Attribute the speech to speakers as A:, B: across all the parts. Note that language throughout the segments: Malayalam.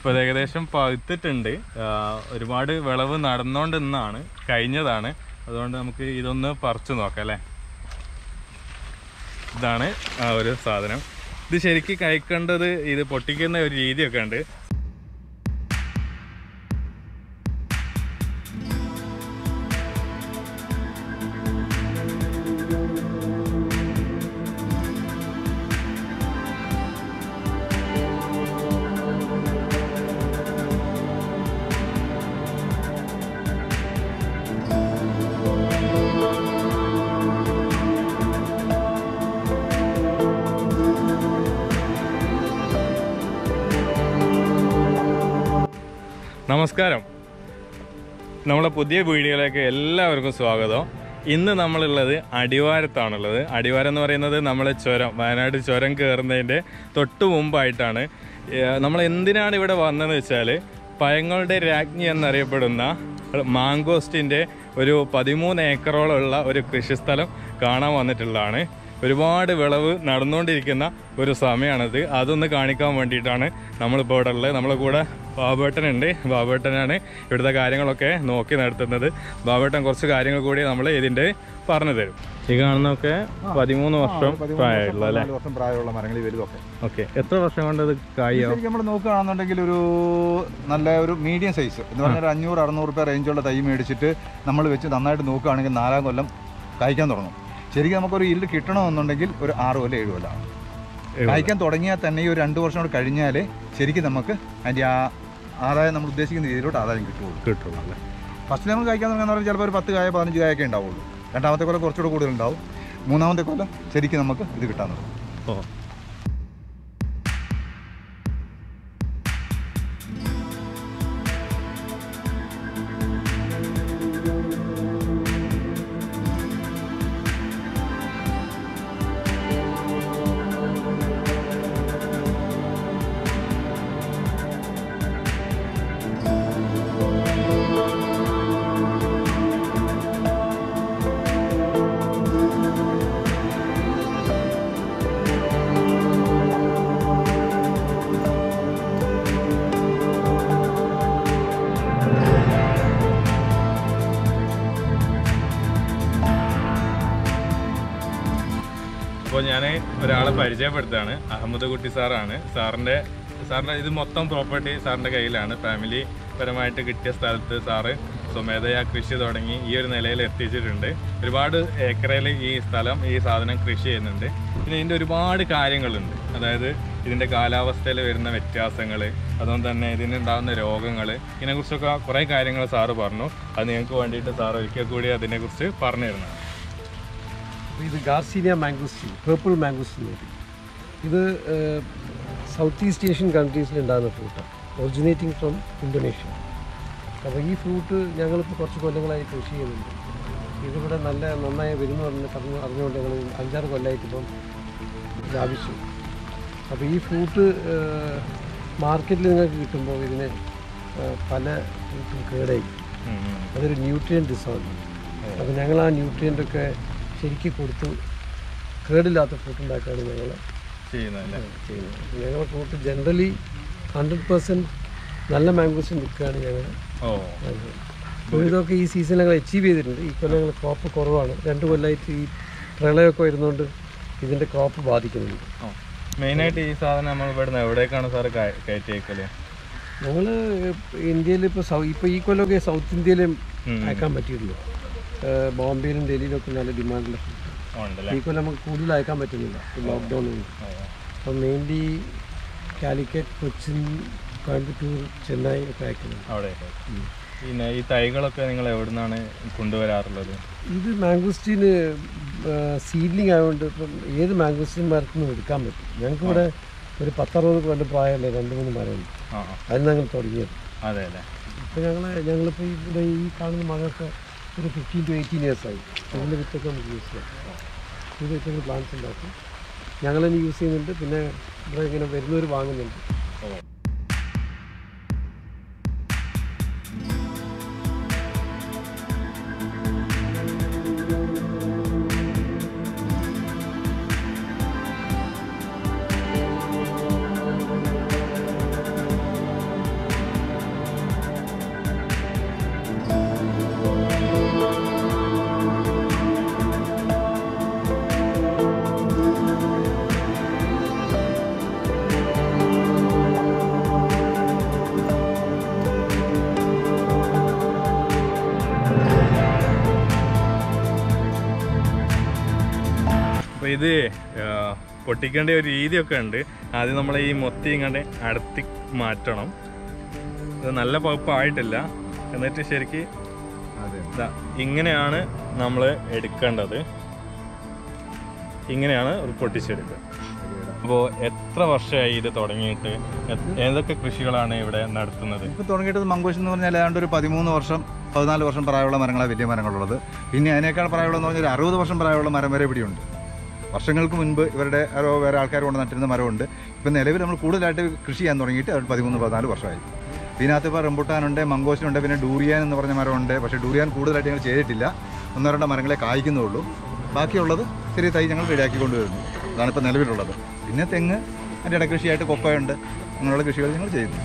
A: ഇപ്പോൾ ഇത് ഏകദേശം പഴുത്തിട്ടുണ്ട് ആ, ഒരുപാട് വിളവ് നടന്നുകൊണ്ട് നിന്നാണ് കഴിഞ്ഞതാണ് അതുകൊണ്ട് നമുക്ക് ഇതൊന്ന് പറിച്ചു നോക്കാം അല്ലേ ഇതാണ് ആ ഒരു സാധനം ഇത് ശരിക്കും കഴിക്കേണ്ടത് ഇത് പൊട്ടിക്കുന്ന ഒരു രീതിയൊക്കെ ഉണ്ട് നമസ്കാരം നമ്മളെ പുതിയ വീഡിയോയിലേക്ക് എല്ലാവർക്കും സ്വാഗതം ഇന്ന് നമ്മളുള്ളത് അടിവാരത്താണുള്ളത് അടിവാരം എന്ന് പറയുന്നത് നമ്മളെ ചുരം വയനാട് ചുരം കയറുന്നതിൻ്റെ തൊട്ട് മുമ്പായിട്ടാണ് ഏഹ് നമ്മൾ എന്തിനാണ് ഇവിടെ വന്നതെന്ന് വെച്ചാൽ പഴങ്ങളുടെ രാജ്ഞി എന്നറിയപ്പെടുന്ന മാങ്കോസ്റ്റിൻ്റെ ഒരു പതിമൂന്ന് ഏക്കറോളമുള്ള ഒരു കൃഷിസ്ഥലം കാണാൻ വന്നിട്ടുള്ളതാണ് ഒരുപാട് വിളവ് നടന്നുകൊണ്ടിരിക്കുന്ന ഒരു സമയമാണിത് അതൊന്ന് കാണിക്കാൻ വേണ്ടിയിട്ടാണ് നമ്മളിപ്പോൾ ഇവിടെ ഉള്ളത് നമ്മളെ കൂടെ ബാബുവേട്ടനുണ്ട് ബാബുവേട്ടനാണ് ഇവിടുത്തെ കാര്യങ്ങളൊക്കെ നോക്കി നടത്തുന്നത് ബാബുവേട്ടൻ കുറച്ച് കാര്യങ്ങൾ കൂടി നമ്മൾ ഇതിൻ്റെ പറഞ്ഞു തരും ഈ കാണുന്നതൊക്കെ പതിമൂന്ന് വർഷം പ്രായമുള്ള അല്ലേ
B: നാല് വർഷം പ്രായമുള്ള മരങ്ങൾ വലുതൊക്കെ
A: ഓക്കെ എത്ര വർഷം കൊണ്ട് ഇത് കായോ
B: ശരിക്കും നമ്മൾ നോക്കുകയാണെന്നുണ്ടെങ്കിൽ ഒരു നല്ല ഒരു മീഡിയം സൈസ് എന്ന് പറഞ്ഞാൽ ഒരു അഞ്ഞൂറ് അറുന്നൂറ് രൂപ റേഞ്ചുള്ള തൈ മേടിച്ചിട്ട് നമ്മൾ വെച്ച് നന്നായിട്ട് നോക്കുകയാണെങ്കിൽ നാലാം കൊല്ലം കായ്ക്കാൻ തുടങ്ങും ശരിക്കും നമുക്കൊരു ഇല്ല് കിട്ടണമെന്നുണ്ടെങ്കിൽ ഒരു ആറ് കൊല്ലം ഏഴ് കൊല്ലമാണ് കായ്ക്കാൻ തുടങ്ങിയാൽ തന്നെ ഈ ഒരു രണ്ട് വർഷം കൂടെ കഴിഞ്ഞാൽ ശരിക്കും നമുക്ക് അതിൻ്റെ ആ ആദായം നമ്മൾ ഉദ്ദേശിക്കുന്ന രീതിയിലോട്ട് ആദായം കിട്ടുള്ളൂ
A: കിട്ടുള്ളൂ അല്ലേ
B: ഫസ്റ്റ് നമ്മൾ കഴിക്കാൻ തുടങ്ങുന്ന പറഞ്ഞാൽ ചിലപ്പോൾ ഒരു പത്ത് കായ പതിനഞ്ച് കായൊക്കെ ഉണ്ടാവുള്ളൂ രണ്ടാമത്തെ കൊല്ലം കുറച്ചുകൂടെ കൂടുതൽ ഉണ്ടാവും മൂന്നാമത്തെ കൊല്ലം ശരിക്കും നമുക്ക് ഇത് കിട്ടാൻ തുടങ്ങും
A: ഓ അപ്പോൾ ഞാൻ ഒരാളെ പരിചയപ്പെടുത്താണ് അഹമ്മദ് കുട്ടി സാറാണ് സാറിൻ്റെ സാറിൻ്റെ ഇത് മൊത്തം പ്രോപ്പർട്ടി സാറിൻ്റെ കയ്യിലാണ് ഫാമിലി പരമായിട്ട് കിട്ടിയ സ്ഥലത്ത് സാറ് സ്വമേധയാ കൃഷി തുടങ്ങി ഈ ഒരു നിലയിൽ എത്തിച്ചിട്ടുണ്ട് ഒരുപാട് ഏക്കറയിൽ ഈ സ്ഥലം ഈ സാധനം കൃഷി ചെയ്യുന്നുണ്ട് പിന്നെ ഇതിൻ്റെ ഒരുപാട് കാര്യങ്ങളുണ്ട് അതായത് ഇതിൻ്റെ കാലാവസ്ഥയിൽ വരുന്ന വ്യത്യാസങ്ങൾ അതുകൊണ്ട് തന്നെ ഇതിനുണ്ടാകുന്ന രോഗങ്ങൾ ഇതിനെക്കുറിച്ചൊക്കെ കുറേ കാര്യങ്ങൾ സാറ് പറഞ്ഞു അത് നിങ്ങൾക്ക് വേണ്ടിയിട്ട് സാർ ഒരിക്കൽ കൂടി അതിനെക്കുറിച്ച് പറഞ്ഞു തരുന്നതാണ്
C: ഇത് ഗാർസീനിയ മാംഗോസ്റ്റീൻ പേർപ്പിൾ മാംഗോസ്റ്റീൻ എന്ന് പറയും ഇത് സൗത്ത് ഈസ്റ്റ് ഏഷ്യൻ കൺട്രീസിൽ ഉണ്ടാകുന്ന ഫ്രൂട്ടാണ് ഒറിജിനേറ്റിംഗ് ഫ്രം ഇന്തോനേഷ്യ അപ്പോൾ ഈ ഫ്രൂട്ട് ഞങ്ങളിപ്പോൾ കുറച്ച് കൊല്ലങ്ങളായി കൃഷി ചെയ്യുന്നുണ്ട് ഇതിവിടെ നല്ല നന്നായി വരുന്നു പറഞ്ഞ് പറഞ്ഞു അറിഞ്ഞുകൊണ്ട് ഞങ്ങൾ അഞ്ചാറ് കൊല്ലമായിട്ട് ഇപ്പം ലാഭിച്ചു അപ്പോൾ ഈ ഫ്രൂട്ട് മാർക്കറ്റിൽ നിങ്ങൾക്ക് കിട്ടുമ്പോൾ ഇതിന് ഏഹ്, പല ഫ്രൂട്ടും കേടായി
A: ഉം, ഉം.
C: അതൊരു ന്യൂട്രിയൻ ഡിസോർഡർ അപ്പോൾ ഞങ്ങൾ ആ ന്യൂട്രിയൻ്റ് ഒക്കെ ശരിക്കും കൊടുത്തു കേടില്ലാത്ത ഫ്രൂട്ട് ഉണ്ടാക്കുകയാണ് ഞങ്ങൾ
A: ചെയ്യുന്നതല്ലേ
C: ചെയ്യുന്നത് ഞങ്ങളുടെ ഫ്രൂട്ട് ജനറലി ഹൺഡ്രഡ് പെർസെൻറ്റ് നല്ല മാംഗോസ് നിൽക്കുകയാണ് ഞങ്ങൾ
A: ഓ
C: അപ്പോൾ ഇതൊക്കെ ഈ സീസണിൽ ഞങ്ങൾ അച്ചീവ് ചെയ്തിട്ടുണ്ട് ഈ കൊല്ലം ഞങ്ങൾ ക്രോപ്പ് കുറവാണ് രണ്ട് കൊല്ലമായിട്ട് ഈ പ്രളയമൊക്കെ വരുന്നതുകൊണ്ട് ഇതിൻ്റെ ക്രോപ്പ് ബാധിക്കുന്നുണ്ട്
A: മെയിനായിട്ട് ഈ സാധനം നമ്മൾ ഇവിടുന്ന് എവിടേക്കാണ് സാറ് കയറ്റി അയക്കല്
C: ഞങ്ങൾ ഇന്ത്യയിൽ ഇപ്പോൾ സൗ ഇപ്പോൾ ഈ കൊല്ലമൊക്കെ സൗത്ത് ഇന്ത്യയിലും
A: ഉം.
C: അയക്കാൻ പറ്റിയിട്ടുള്ളൂ ഏഹ് ബോംബെയിലും ഡൽഹിയിലൊക്കെ നല്ല ഡിമാൻഡുള്ള ഫ്രൂട്ട്
A: ഉണ്ടല്ലേ
C: ഈ കൊല്ലം നമുക്ക് കൂടുതൽ അയക്കാൻ പറ്റുന്നില്ല ലോക്ക്ഡൗൺ ഉണ്ട് അപ്പം മെയിൻലി കാലിക്കറ്റ് കൊച്ചിൻ കോയമ്പത്തൂർ ചെന്നൈ ഒക്കെ അയക്കുന്നുണ്ട്
A: അവിടെ പിന്നെ ഈ തൈകളൊക്കെ നിങ്ങൾ എവിടുന്നാണ് കൊണ്ടുവരാറുള്ളത്
C: ഇത് മാംഗോസ്റ്റീന് സീഡ്ലിംഗ് ആയതുകൊണ്ട് ഇപ്പം ഏത് മാംഗോസ്റ്റീൻ മരത്തിൽ നിന്നും എടുക്കാൻ പറ്റും ഞങ്ങൾക്ക് ഇവിടെ ഒരു പത്തറുപത് കൊല്ലം പ്രായമല്ലേ രണ്ട് മൂന്ന് മരമുണ്ട്
A: ആ ആ
C: അതിൽ ഞങ്ങൾ തുടങ്ങിയത്
A: അതെ അല്ലേ
C: ഇപ്പം ഞങ്ങൾ ഞങ്ങളിപ്പോൾ ഇവിടെ ഈ കാണുന്ന മകൾക്ക് ഒരു ഫിഫ്റ്റീൻ ടു എയ്റ്റീൻ ഇയേഴ്സായി അതിൻ്റെ വിത്തൊക്കെ നമുക്ക് യൂസ് ചെയ്യാം ഇത് വെച്ച് പ്ലാന്റ്സ് ഉണ്ടാക്കും ഞങ്ങൾ തന്നെ യൂസ് ചെയ്യുന്നുണ്ട് പിന്നെ ഇവിടെ ഇങ്ങനെ വരുന്നവർ വാങ്ങുന്നുണ്ട്
A: ഓ അപ്പോൾ ഇത് ആ, പൊട്ടിക്കേണ്ട ഒരു രീതിയൊക്കെ ഉണ്ട് ആദ്യം നമ്മൾ ഈ മൊത്തി ഇങ്ങോട്ട് അടുത്തി മാറ്റണം ഇത് നല്ല പഴുപ്പായിട്ടില്ല എന്നിട്ട് ശരിക്ക്
B: അതെ
A: ദാ ഇങ്ങനെയാണ് നമ്മൾ എടുക്കേണ്ടത് ഇങ്ങനെയാണ് ഒരു പൊട്ടിച്ചെടുക്കുക അപ്പോൾ എത്ര വർഷമായി ഇത് തുടങ്ങിയിട്ട് എ- ഏതൊക്കെ കൃഷികളാണ് ഇവിടെ നടത്തുന്നത്
B: ഇപ്പോൾ തുടങ്ങിയിട്ട് മങ്കോഷ് എന്ന് പറഞ്ഞാൽ ഏതാണ്ട് ഒരു പതിമൂന്ന് വർഷം പതിനാല് വർഷം പ്രായമുള്ള മരങ്ങളാണ് വലിയ മരങ്ങളുള്ളത് പിന്നെ അതിനേക്കാൾ പ്രായമുള്ളതെന്ന് പറഞ്ഞാൽ ഒരു അറുപത് വർഷം പ്രായമുള്ള മരം വരെ ഇവിടെയുണ്ട് വർഷങ്ങൾക്ക് മുൻപ് ഇവരുടെ ആരോ വേറെ ആൾക്കാർ കൊണ്ട് നട്ടിരുന്ന മരമുണ്ട് ഇപ്പം നിലവിൽ നമ്മൾ കൂടുതലായിട്ട് കൃഷി ചെയ്യാൻ തുടങ്ങിയിട്ട് ഒരു പതിമൂന്ന് പതിനാല് വർഷമായി ഇതിനകത്ത് ഇപ്പോൾ റംബുട്ടാനുണ്ട് മങ്കോസിനുണ്ട് പിന്നെ ഡൂറിയാൻ എന്ന് പറഞ്ഞ മരമുണ്ട് പക്ഷേ ഡൂറിയാൻ കൂടുതലായിട്ട് ഞങ്ങൾ ചെയ്തിട്ടില്ല ഒന്നോ രണ്ടോ മരങ്ങളെ കായ്ക്കുന്നുള്ളൂ ബാക്കിയുള്ളത് ചെറിയ തൈ ഞങ്ങൾ റെഡിയാക്കി കൊണ്ടുവരുന്നു അതാണ് ഇപ്പോൾ നിലവിലുള്ളത് പിന്നെ തെങ്ങ് അതിൻ്റെ ഇടകൃഷിയായിട്ട് കൊപ്പയുണ്ട് അങ്ങനെയുള്ള കൃഷികൾ ഞങ്ങൾ ചെയ്യുന്നു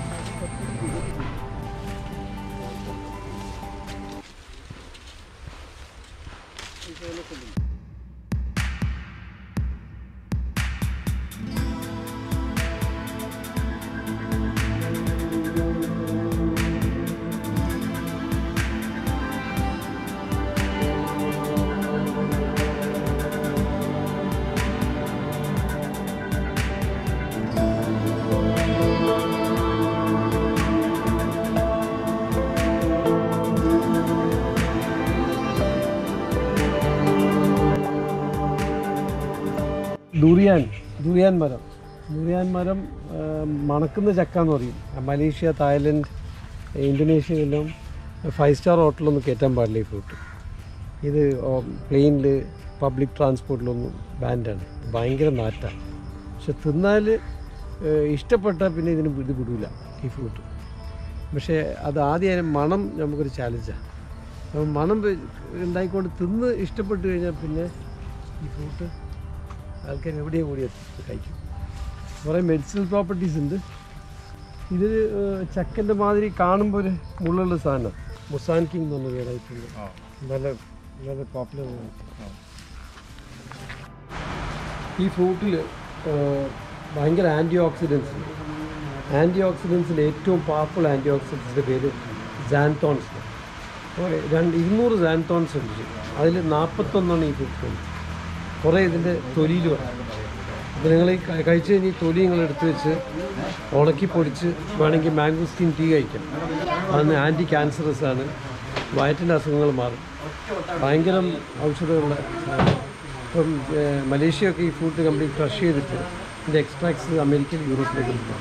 C: ദുറിയാൻ ദുറിയാൻ മരം ദുറിയാൻ മരം ആ, മണക്കുന്ന ചക്ക എന്ന് പറയും ആ, മലേഷ്യ തായ്ലൻഡ് ഇന്തോനേഷ്യയിലെല്ലാം ഫൈവ് സ്റ്റാർ ഹോട്ടലൊന്നും കയറ്റാൻ പാടില്ല ഈ ഫ്രൂട്ട് ഇത് പ്ലെയിനിൽ പബ്ലിക് ട്രാൻസ്പോർട്ടിലൊന്നും ബാൻഡാണ് ഭയങ്കര നാറ്റാണ് പക്ഷെ തിന്നാൽ ഇഷ്ടപ്പെട്ടാൽ പിന്നെ ഇതിന് ഇത് വിടൂല ഈ ഫ്രൂട്ട് പക്ഷേ അത് ആദ്യം അതിന് മണം നമുക്കൊരു ചാലഞ്ചാണ് അപ്പം മണം വെ- ഉണ്ടായിക്കൊണ്ട് തിന്ന് ഇഷ്ടപ്പെട്ട് കഴിഞ്ഞാൽ പിന്നെ ഈ ഫ്രൂട്ട് ആൾക്കാർ എവിടെയും കൂടി എത്തി കഴിക്കും കുറേ മെഡിസിനൽ പ്രോപ്പർട്ടീസ് ഉണ്ട് ഇത് ചക്കൻ്റെ മാതിരി കാണുമ്പോൾ ഒരു മുള്ളുള്ള സാധനം മുസാൻ കിങ് എന്ന് പറഞ്ഞ പേരായിട്ടുണ്ട് നല്ല നല്ല പോപ്പുലർ ഈ ഫ്രൂട്ടിൽ ഭയങ്കര ആൻറ്റി ഓക്സിഡൻസ് ഉണ്ട് ആൻറ്റി ഓക്സിഡൻസിൽ ഏറ്റവും പവർഫുൾ ആൻറ്റി ഓക്സിഡൻസിൻ്റെ പേര് സാൻതോൺസ് അപ്പോൾ രണ്ട് ഇരുന്നൂറ് സാൻതോൺസ് ഉണ്ട് അതിൽ നാൽപ്പത്തൊന്നാണ് ഈ ഫ്രൂട്ടിലുണ്ട് കുറേ ഇതിൻ്റെ തൊലിയിൽ വരാം അപ്പോൾ നിങ്ങൾ ഈ ക- കഴിച്ച് കഴിഞ്ഞ് ഈ തൊലി നിങ്ങൾ എടുത്ത് വെച്ച് ഉണക്കി പൊടിച്ച് വേണമെങ്കിൽ മാംഗോസ്റ്റീൻ ടീ കഴിക്കാം അതൊന്ന് ആൻറ്റി ക്യാൻസറസ് ആണ് വയറ്റിൻ്റെ അസുഖങ്ങൾ മാറും ഭയങ്കരം ഔഷധമുള്ള സാധനം. ഇപ്പം ഏഹ്, മലേഷ്യയൊക്കെ ഈ ഫ്രൂട്ട് കംപ്ലീറ്റ് ക്രഷ് ചെയ്തിട്ട് ഇതിൻ്റെ എക്സ്ട്രാക്ട്സ് അമേരിക്കയിൽ യൂറോപ്പിലേക്ക് പോകും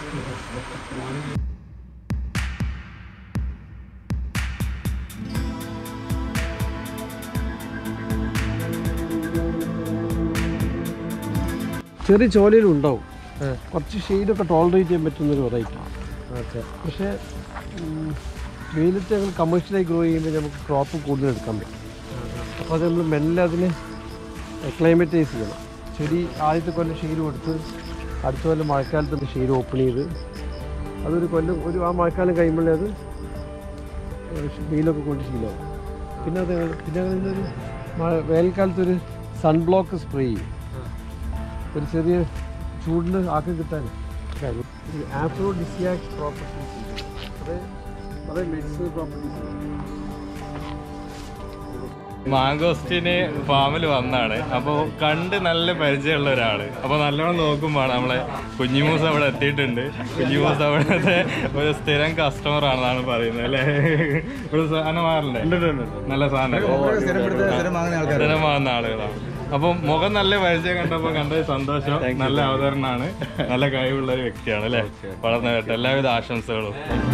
C: ചെറിയ ചോലയിലും ഉണ്ടാവും കുറച്ച് ഷെയ്ഡൊക്കെ ടോളറേറ്റ് ചെയ്യാൻ പറ്റുന്നൊരു വെറൈറ്റി ഓക്കെ പക്ഷേ ഉം, വെയിലത്ത് ഞങ്ങൾ കമേഴ്ഷ്യലായി ഗ്രോ ചെയ്യുമ്പോൾ നമുക്ക് ക്രോപ്പ് കൂടുതൽ എടുക്കാൻ പറ്റും അപ്പോൾ അത് നമ്മൾ മെല്ലെ അതിന് ക്ലൈമറ്റൈസ് ചെയ്യണം ചെടി ആദ്യത്തെ കൊല്ലം ഷെയ്ഡ് കൊടുത്ത് അടുത്ത കൊല്ലം മഴക്കാലത്ത് ഷെയ്ഡ് ഓപ്പൺ ചെയ്ത് അതൊരു കൊല്ലം ഒരു ആ മഴക്കാലം കഴിയുമ്പോഴേ അത് വെയിലൊക്കെ കൊണ്ട് ശീലമാവും പിന്നെ അത് ഞങ്ങൾ- പിന്നെ അതിനൊരു മഴ വേനൽക്കാലത്ത് ഒരു സൺബ്ലോക്ക് സ്പ്രേ ചെയ്യും ഒരു ചെറിയ ചൂടിന് ആക്കി കിട്ടാൻ ആഫ്രോ ഡിസിയാക്സ് പ്രോപ്പർട്ടീസ് അത് കുറേ മെഡിസിനൽ പ്രോപ്പർട്ടീസ്
A: മാങ്കോസ്റ്റിന് ഫാമിൽ വന്നാണ് അപ്പോൾ കണ്ട് നല്ല പരിചയമുള്ള ഒരാള് അപ്പോൾ നല്ലോണം നോക്കുമ്പോൾ നമ്മളെ കുഞ്ഞിമൂസ് അവിടെ എത്തിയിട്ടുണ്ട് കുഞ്ഞിമൂസ് അവിടുത്തെ ഒരു സ്ഥിരം കസ്റ്റമർ ആണെന്നാണ് പറയുന്നത് അല്ലേ ഒരു സാധനം മാറില്ലേ നല്ല സാധനം
B: സ്ഥിരം പിടുത്ത സ്ഥിരം വാങ്ങുന്ന ആൾക്കാർ
A: സ്ഥിരം വാങ്ങുന്ന ആളുകളാണ് അപ്പം മുഖം നല്ല പരിചയം കണ്ടപ്പോൾ കണ്ടത് സന്തോഷം നല്ല അവതരണമാണ് നല്ല കഴിവുള്ള ഒരു വ്യക്തിയാണ് അല്ലേ വളർന്നു കേട്ടോ എല്ലാവിധ ആശംസകളും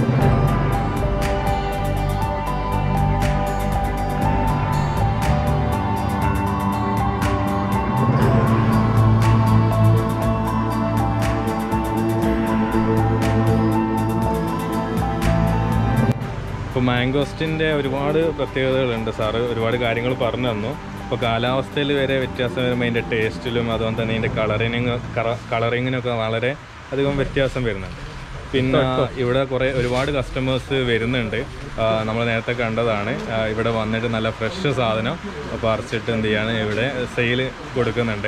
A: ഇപ്പോൾ മാംഗോസ്റ്റിൻ്റെ ഒരുപാട് പ്രത്യേകതകളുണ്ട് സാറ് ഒരുപാട് കാര്യങ്ങൾ പറഞ്ഞു തന്നു ഇപ്പോൾ കാലാവസ്ഥയിൽ വരെ വ്യത്യാസം വരുമ്പോൾ അതിൻ്റെ ടേസ്റ്റിലും അതുപോലെ തന്നെ അതിൻ്റെ കളറിങ് കളറിങ്ങിനൊക്കെ വളരെ അധികം വ്യത്യാസം വരുന്നുണ്ട് പിന്നെ ഇവിടെ കുറേ ഒരുപാട് കസ്റ്റമേഴ്സ് വരുന്നുണ്ട് നമ്മൾ നേരത്തെ കണ്ടതാണ് ആ, ഇവിടെ വന്നിട്ട് നല്ല ഫ്രഷ് സാധനം പറിച്ചിട്ട് എന്ത് ചെയ്യാണ് ഇവിടെ സെയിൽ കൊടുക്കുന്നുണ്ട്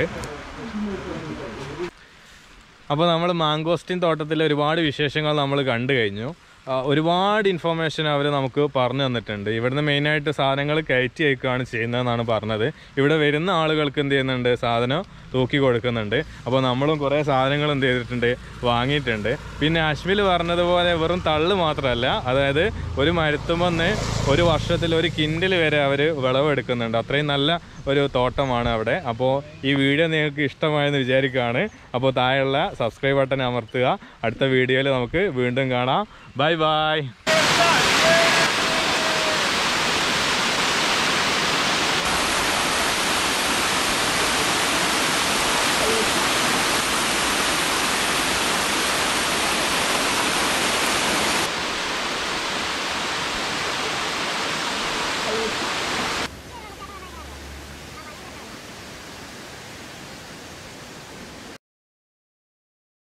A: അപ്പോൾ നമ്മൾ മാങ്കോസ്റ്റിൻ തോട്ടത്തിലെ ഒരുപാട് വിശേഷങ്ങൾ നമ്മൾ കണ്ടു കഴിഞ്ഞു ആ, ഒരുപാട് ഇൻഫർമേഷൻ അവർ നമുക്ക് പറഞ്ഞു തന്നിട്ടുണ്ട് ഇവിടുന്ന് മെയിനായിട്ട് സാധനങ്ങൾ കയറ്റി അയക്കുകയാണ് ചെയ്യുന്നതെന്നാണ് പറഞ്ഞത് ഇവിടെ വരുന്ന ആളുകൾക്ക് എന്ത് ചെയ്യുന്നുണ്ട് സാധനം തൂക്കി കൊടുക്കുന്നുണ്ട് അപ്പോൾ നമ്മളും കുറേ സാധനങ്ങൾ എന്ത് ചെയ്തിട്ടുണ്ട് വാങ്ങിയിട്ടുണ്ട് പിന്നെ അശ്വിൽ പറഞ്ഞതുപോലെ വെറും തള്ള് മാത്രമല്ല അതായത് ഒരു മരുത്തുമെന്ന് ഒരു വർഷത്തിൽ ഒരു കിൻഡിൽ വരെ അവർ വിളവെടുക്കുന്നുണ്ട് അത്രയും നല്ല ഒരു തോട്ടമാണ് അവിടെ അപ്പോൾ ഈ വീഡിയോ നിങ്ങൾക്ക് ഇഷ്ടമായെന്ന് വിചാരിക്കുകയാണ് അപ്പോൾ താഴെയുള്ള സബ്സ്ക്രൈബ് ബട്ടൺ അമർത്തുക അടുത്ത വീഡിയോയിൽ നമുക്ക് വീണ്ടും കാണാം ബൈ ബൈ